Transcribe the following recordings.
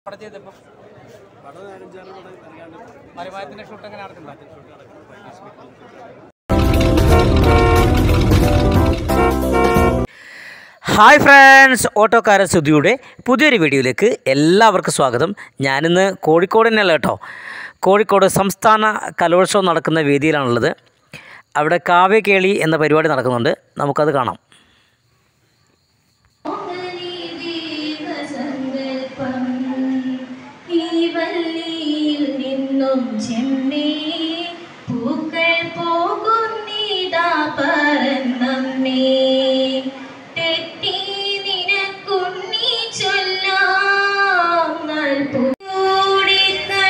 പടം ചെയ്തപ്പോൾ മരുമായത്തിന്റെ ഷൂട്ട് എങ്ങനെ നടക്കുന്നുണ്ട് ഹായ് ഫ്രണ്ട്സ് ഓട്ടോക്കാരൻ സ്തുതിയുടെ പുതിയൊരു വീഡിയോയിലേക്ക് എല്ലാവർക്കും സ്വാഗതം ഞാനിന്ന് കോഴിക്കോട് തന്നെയല്ല കേട്ടോ കോഴിക്കോട് സംസ്ഥാന കലോത്സവം നടക്കുന്ന വേദിയിലാണുള്ളത് അവിടെ കാവ്യകേളി എന്ന പരിപാടി നടക്കുന്നുണ്ട് നമുക്കത് കാണാം സങ്കൽപ്പം ഈ വല്ലിയിൽ നിന്നും ചെമ്മേ പൂക്കൾ പോകുന്നിതാ പറന്നമ്മേ തെറ്റി നിനക്കുണ്ണി ചൊല്ലാം നൽകൂടി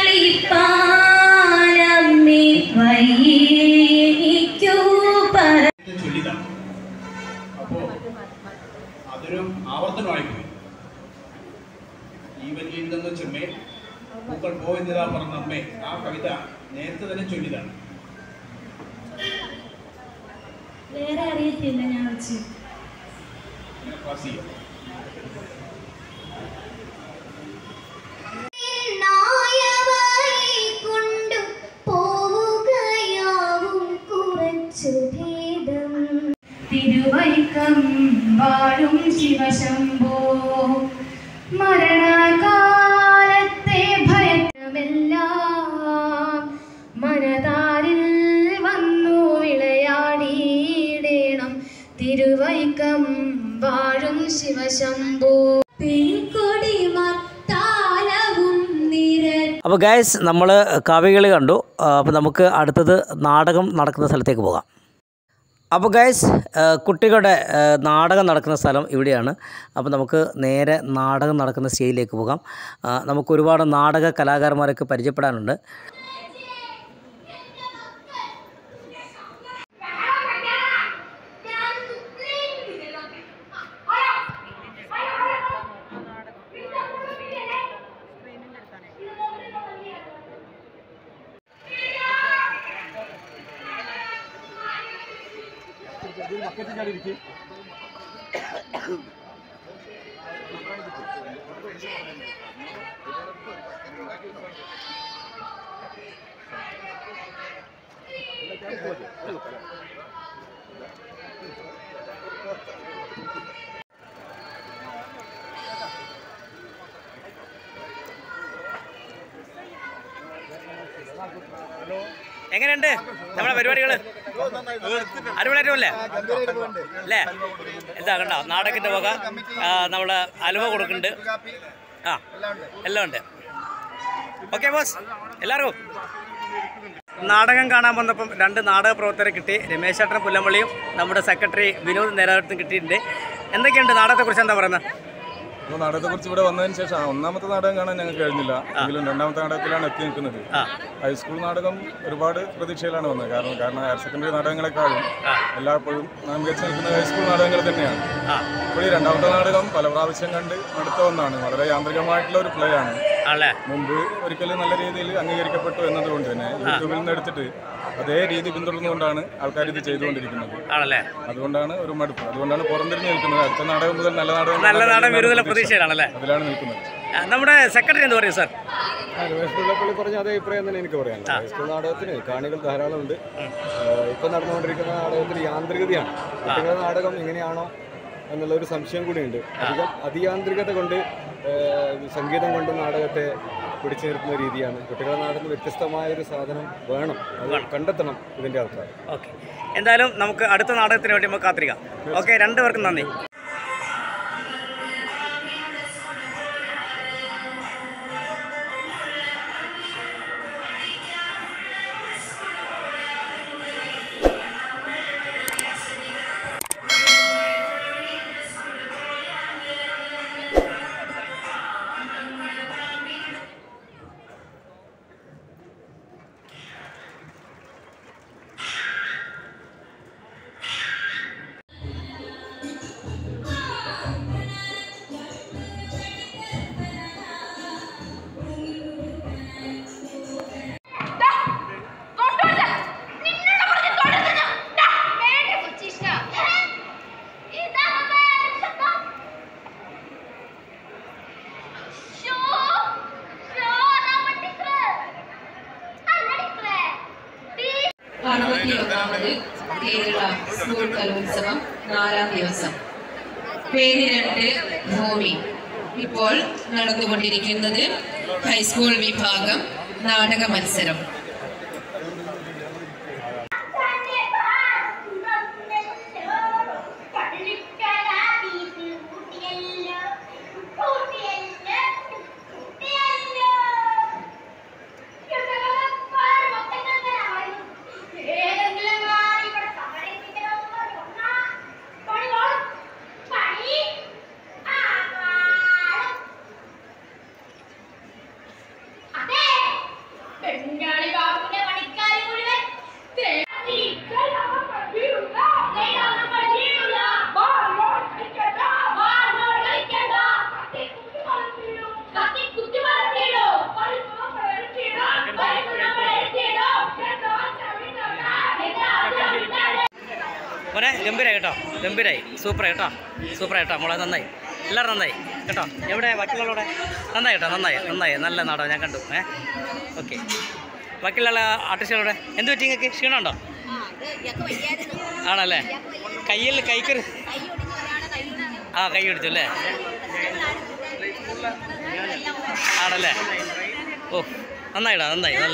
കളിപ്പാനമ്മേ വയ്യേക്കൂ പറ ഇത് ചൊല്ലിതാണ് അപ്പോൾ അതൊരു ആവർത്തനമായി പോയി ഈ വല്ലിയിൽ നിന്ന് ചെമ്മേ പൂക്കൾ പോയെന്നിതാ പറഞ്ഞ അമ്മേ ആ കവിത നേരത്തെ തന്നെ ചൊല്ലിതാണ് വേറെ അറിയത്തില്ല ഞാൻ വെച്ച് ഇങ്ങനെ പാസ് ചെയ്യാം നായവായി കൊണ്ടു പോവുകയാവും കുറച്ചു ഭേദം തിരുവൈക്കം വാഴും ശിവശംഭോ മരണകാലത്തെ ഭയമെല്ലാം മനതാരിൽ വന്നു വിളയാടിയിടേണം തിരുവൈക്കം വാഴും ശിവശംഭോ പെൺകൊടി മത്താലവും നിര അപ്പോൾ ഗായ്സ് നമ്മൾ കാവ്യകളി കണ്ടു അപ്പോൾ നമുക്ക് അടുത്തത് നാടകം നടക്കുന്ന സ്ഥലത്തേക്ക് പോകാം അപ്പോൾ ഗായ്സ് കുട്ടികളുടെ ആ, നാടകം നടക്കുന്ന സ്ഥലം ഇവിടെയാണ് അപ്പോൾ നമുക്ക് നേരെ നാടകം നടക്കുന്ന സ്റ്റേജിലേക്ക് പോകാം ആ, നമുക്ക് ഒരുപാട് നാടക കലാകാരന്മാരൊക്കെ പരിചയപ്പെടാനുണ്ട് എങ്ങനെയുണ്ട് നമ്മുടെ പരിപാടികൾ അടിപൊളിയായിട്ടുമല്ലേ അല്ലേ എന്താ കണ്ടോ നാടകത്തിൻ്റെ വക നമ്മൾ അലുവ കൊടുക്കുന്നുണ്ട് ആ എല്ലാം ഉണ്ട് ഓക്കെ ബോസ് എല്ലാവർക്കും നാടകം കാണാൻ വന്നപ്പം രണ്ട് നാടക പ്രവർത്തകരെ കിട്ടി രമേശ് ചേട്ടൻ പുല്ലമ്പള്ളിയും നമ്മുടെ സെക്രട്ടറി വിനോദ് നേരാവത്തും കിട്ടിയിട്ടുണ്ട് എന്തൊക്കെയുണ്ട് നാടകത്തെക്കുറിച്ച് എന്താ പറയുന്നത് അപ്പോൾ നാടകത്തെ കുറിച്ച് ഇവിടെ വന്നതിന് ശേഷം ഒന്നാമത്തെ നാടകം കാണാൻ ഞങ്ങൾക്ക് കഴിഞ്ഞില്ല എങ്കിലും രണ്ടാമത്തെ നാടകത്തിലാണ് എത്തി നിൽക്കുന്നത് ആ. ഹൈസ്കൂൾ നാടകം ഒരുപാട് പ്രതീക്ഷയിലാണ് വന്നത് കാരണം കാരണം ഹയർ സെക്കൻഡറി നാടകങ്ങളെക്കാളും എല്ലായ്പ്പോഴും മികച്ചു നിൽക്കുന്ന ഹൈസ്കൂൾ നാടകങ്ങൾ തന്നെയാണ് ആ ഇപ്പോൾ ഈ രണ്ടാമത്തെ നാടകം പല പ്രാവശ്യം കണ്ട് അടുത്ത ഒന്നാണ് വളരെ യാന്ത്രികമായിട്ടുള്ള ഒരു പ്ലേ ആണ് ആണല്ലേ മുമ്പ് ഒരിക്കലും നല്ല രീതിയിൽ അംഗീകരിക്കപ്പെട്ടു എന്നതുകൊണ്ട് തന്നെ യൂട്യൂബിൽ നിന്ന് എടുത്തിട്ട് അതേ രീതി പിന്തുടർന്നുകൊണ്ടാണ് ആൾക്കാർ ഇത് ചെയ്തുകൊണ്ടിരിക്കുന്നത് ആണല്ലേ അതുകൊണ്ടാണ് ഒരു മടുപ്പ് അതുകൊണ്ടാണ് പുറംതിരിഞ്ഞ് നിൽക്കുന്നത് അടുത്ത നാടകം മുതൽ നല്ല നാടകം നല്ല നാടകം ഉണ്ടാകും വരുന്നുള്ള എന്നാണ് പ്രതീക്ഷയിലാണല്ലേ അതിലാണ് നിൽക്കുന്നത് ആ, നമ്മുടെ സെക്രട്ടറി എന്ത് പറയും സാർ ആ, രമേശ് പിള്ളപ്പള്ളി പറഞ്ഞ അതേ അഭിപ്രായം തന്നെ എനിക്ക് പറയാനുള്ളത് ഹൈസ്കൂൾ നാടകത്തിന് കാണികൾ ധാരാളമുണ്ട് ഇപ്പൊ നടന്നുകൊണ്ടിരിക്കുന്ന നാടകത്തിന് യാന്ത്രികതയാണ് കുട്ടികളുടെ നാടകം എങ്ങനെയാണോ എന്നുള്ള ഒരു സംശയം കൂടിയുണ്ട് അധികം അതിയാന്ത്രികത കൊണ്ട് ആ, സംഗീതം കൊണ്ട് നാടകത്തെ പിടിച്ചു നിർത്തുന്ന രീതിയാണ് കുട്ടികളുടെ നാടകത്തിന് വ്യത്യസ്തമായ ഒരു സാധനം വേണം അത് കണ്ടെത്തണം ഇതിന്റെ ആൾക്കാർ ഓക്കെ എന്തായാലും നമുക്ക് അടുത്ത നാടകത്തിന് വേണ്ടി നമുക്ക് കാത്തിരിക്കാം ഓക്കെ രണ്ടുപേർക്കും നന്ദി ഇരുപത്തിയൊന്നാമത് കേരള സ്കൂൾ കലോത്സവം നാലാം ദിവസം പേര് രണ്ട് ഭൂമി ഇപ്പോൾ നടന്നുകൊണ്ടിരിക്കുന്നത് ഹൈസ്കൂൾ വിഭാഗം നാടക മത്സരം ബംഗാളി ബാബുവിന്റെ പണിക്കാരി മുഴുവൻ മോനെ ഗംഭീരായി കേട്ടോ ഗംഭീരായി സൂപ്പറായി കേട്ടോ സൂപ്പറായി കേട്ടോ മോളെ നന്നായി എല്ലാവരും നന്നായി കേട്ടോ എവിടെ ബാക്കിയുള്ളവിടെ നന്നായി കേട്ടോ നന്നായി നന്നായി നല്ല നാടകം ഞാൻ കണ്ടു ഏ ഓക്കെ ബാക്കിയുള്ള ആർട്ടിസ്റ്റുകളുടെ എന്ത് പറ്റി നിങ്ങൾക്ക് ക്ഷീണമുണ്ടോ ആണല്ലേ കയ്യിൽ കൈക്കൊരു ആ കൈ പിടിച്ചു അല്ലേ ആണല്ലേ ഓ നന്നായിടാ നന്നായി നല്ല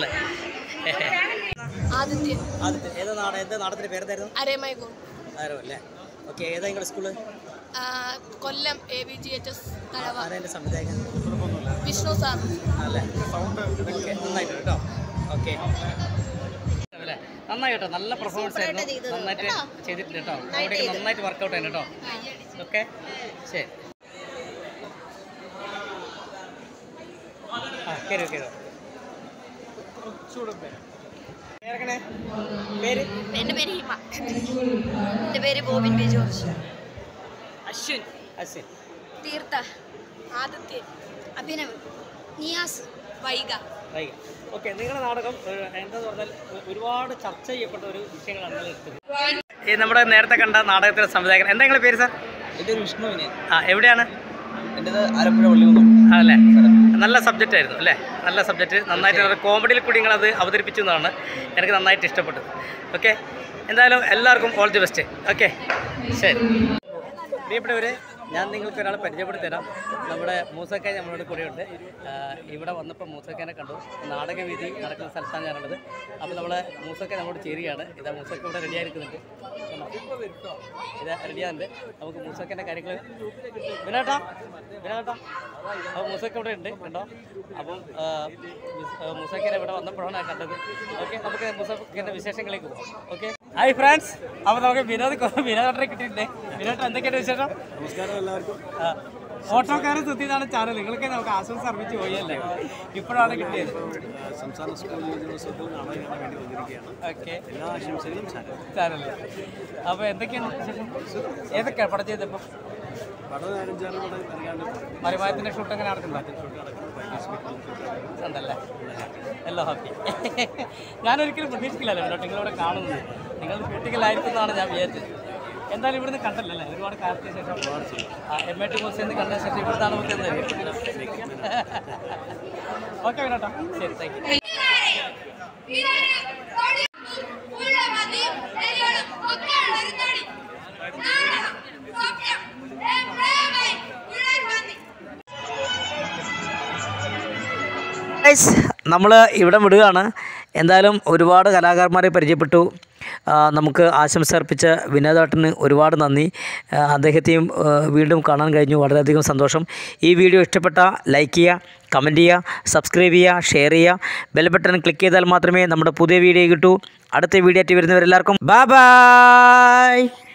ആദിത്യം ആദ്യത്തെ ഏതാ നാടകം എന്താ നാടകത്തിൻ്റെ പേരെന്തായിരുന്നു അരേമൈകോ ആരോ അല്ലേ ഓക്കെ ഏതാ നിങ്ങളുടെ school Kollam A B G H S Thazhava ആരാ എൻ്റെ സംവിധായകൻ വിഷ്ണു സാർ അല്ലേ ഓക്കെ നന്നായിട്ട് കേട്ടോ ഓക്കെ അല്ലേ നന്നായി കേട്ടോ നല്ല പെർഫോമൻസ് ആയിരുന്നു നന്നായിട്ട് ചെയ്തിട്ടുണ്ട് കേട്ടോ അവിടെയൊക്കെ നന്നായിട്ട് വർക്കൗട്ട് ആയിരുന്നു കേട്ടോ ഓക്കെ ശരി ആ കയറി കയറി പേര് എൻ്റെ പേര് ഹിമ എൻ്റെ പേര് ബോബിൻ ബി ജോർജ് അശ്വിൻ അശ്വിൻ തീർത്ഥ ആദിത്യൻ അഭിനവ് നിയാസ് വൈഗ വൈകി ഓക്കെ നിങ്ങളുടെ നാടകം ഏഹ്, എന്താന്ന് പറഞ്ഞാൽ ഒ- ഒരുപാട് ചർച്ച ചെയ്യപ്പെട്ട ഒരു വിഷയങ്ങളാണ് നിങ്ങൾ എടുത്തത് ഈ നമ്മുടെ നേരത്തെ കണ്ട നാടകത്തിലെ സംവിധായകൻ എന്താ നിങ്ങളുടെ പേര് സാർ എൻ്റെ വിഷ്ണുവിന് ആ എവിടെയാണ് എൻ്റെത് ആലപ്പുഴ പള്ളികുന്നം അല്ലേ നല്ല സബ്ജക്റ്റ് ആയിരുന്നു അല്ലേ നല്ല സബ്ജക്റ്റ് നന്നായിട്ട് കോമഡിയിൽ കൂടി നിങ്ങളത് അവതരിപ്പിച്ചു എന്നാണ് എനിക്ക് നന്നായിട്ട് ഇഷ്ടപ്പെട്ടത് ഓക്കെ എന്തായാലും എല്ലാവർക്കും ഓൾ ദി ബെസ്റ്റ് ഓക്കെ ശരി പ്രിയപ്പെട്ടവരെ ഞാൻ നിങ്ങൾക്ക് ഒരാളെ പരിചയപ്പെടുത്തി തരാം നമ്മുടെ മൂസക്കായ നമ്മളോട് കൂടെയുണ്ട് ആ, ഇവിടെ വന്നപ്പോൾ മൂസക്കാനെ കണ്ടു നാടകവേദി നടക്കുന്ന സ്ഥലത്താണ് ഞാനുള്ളത് അപ്പോൾ നമ്മളെ മൂസക്ക നമ്മളോട് ചേരുകയാണ് ഇതാ മൂസക്ക ഇവിടെ റെഡി ആയിരിക്കുന്നുണ്ട് ഇത് റെഡിയാകുന്നുണ്ട് നമുക്ക് മൂസക്കൻ്റെ കാര്യങ്ങൾ വിനോട്ടാ വിനോട്ടാ അപ്പോൾ മൂസക്ക ഇവിടെ ഉണ്ട് കണ്ടോ അപ്പം മൂസക്കനെ ഇവിടെ വന്നപ്പോഴാണ് ഞാൻ കണ്ടത് ഓക്കെ നമുക്ക് മൂസക്കൻ്റെ വിശേഷങ്ങളിലേക്ക് പോകാം ഓക്കെ ഹായ് ഫ്രണ്ട്സ് അപ്പോൾ നമുക്ക് വിനോദ് കൊ- വിനോദനെ കിട്ടിയിട്ടുണ്ട് വിനോദ് എന്തൊക്കെയാണ് വിശേഷം നമസ്കാരം എല്ലാവർക്കും ആ, ഓട്ടോക്കാരൻ സുത്തിയതാണ് ചാനൽ നിങ്ങൾക്ക് നമുക്ക് ആശ്വാസം സർവിച്ച് പോയല്ലേ ഇപ്പോഴാണ് കിട്ടിയത് സംസ്ഥാന സ്കൂൾ യുവജനോത്സവത്തിൽ നാടകം കാണാൻ വേണ്ടി വന്നിരിക്കുകയാണ് ഓക്കെ എല്ലാ ആശംസകളും ചാനൽ ചാനലിൽ അപ്പോൾ എന്തൊക്കെയാണ് വിശേഷം ഏതൊക്കെയാണ് പടം ചെയ്തപ്പോൾ പടം അഞ്ചാറ് പടം അറിയാണ്ട് മറിമായത്തിൻ്റെ ഷൂട്ട് എങ്ങനെ നടക്കുന്നുണ്ട് ഉണ്ടല്ലേ എല്ലാം ഹാപ്പി ഞാനൊരിക്കലും പ്രതീക്ഷിക്കില്ലല്ലോ കേട്ടോ നിങ്ങളിവിടെ കാണുന്നത് നിങ്ങൾ ഷൂട്ടിങ്ങിലായിരിക്കുന്നതാണ് ഞാൻ വിചാരിച്ചത് എന്തായാലും ഇവിടുന്ന് കണ്ടല്ലേ ഒരുപാട് കാലത്തിന് ശേഷം എം എ ടി കോഴ്സിൽ കണ്ട ശേഷം ഇവിടുന്നാണ് നമുക്ക് ഓക്കെ വിനോട്ടോ ശരി താങ്ക് യു ഗൈസ് നമ്മൾ ഇവിടെ വിടുകയാണ് എന്തായാലും ഒരുപാട് കലാകാരന്മാരെ പരിചയപ്പെട്ടു ആ, നമുക്ക് ആശംസ അർപ്പിച്ച വിനോദേട്ടന് ഒരുപാട് നന്ദി ആ, അദ്ദേഹത്തെയും ആ, വീണ്ടും കാണാൻ കഴിഞ്ഞു വളരെയധികം സന്തോഷം ഈ വീഡിയോ ഇഷ്ടപ്പെട്ട ലൈക്ക് ചെയ്യുക കമൻറ്റ് ചെയ്യുക സബ്സ്ക്രൈബ് ചെയ്യുക ഷെയർ ചെയ്യുക ബെൽ ബട്ടൺ ക്ലിക്ക് ചെയ്താൽ മാത്രമേ നമ്മുടെ പുതിയ വീഡിയോ കിട്ടൂ അടുത്ത വീഡിയോ ആയിട്ട് വരുന്നവരെല്ലാവർക്കും ബൈ ബൈ